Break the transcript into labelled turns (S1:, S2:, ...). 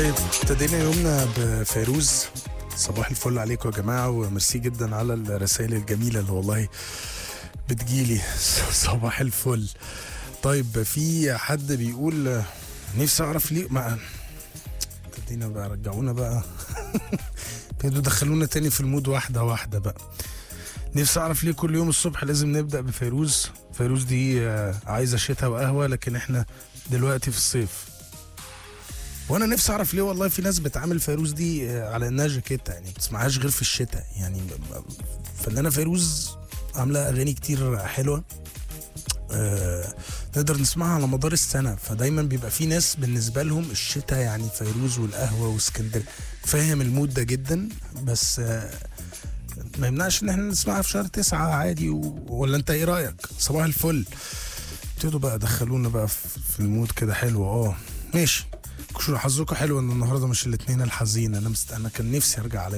S1: طيب ابتدينا يومنا بفيروز صباح الفل عليكم يا جماعة وميرسي جدا على الرسائل الجميلة اللي والله بتجيلي صباح الفل طيب في حد بيقول نفسي اعرف ليه ما ابتدينا بقى رجعونا بقى ابتدوا دخلونا تاني في المود واحدة واحدة بقى نفسي اعرف ليه كل يوم الصبح لازم نبدأ بفيروز فيروز دي آه، عايزة شتاء وقهوة لكن احنا دلوقتي في الصيف وانا نفسي اعرف ليه والله في ناس بتعامل فيروز دي آه، على انها جاكيته يعني ما بتسمعهاش غير في الشتاء يعني ب- ب- فنانه فيروز عامله اغاني كتير حلوه آه نقدر نسمعها على مدار السنه فدايما بيبقى في ناس بالنسبه لهم الشتاء يعني فيروز والقهوه واسكندريه فاهم المود ده جدا بس آه ما يمنعش ان احنا نسمعها في شهر تسعة عادي و... ولا انت ايه رايك صباح الفل ابتدوا بقى دخلونا بقى في في المود كده حلو اه ماشي شو حظكم حلو ان النهارده مش الاثنين الحزين انا مست... انا كان نفسي ارجع على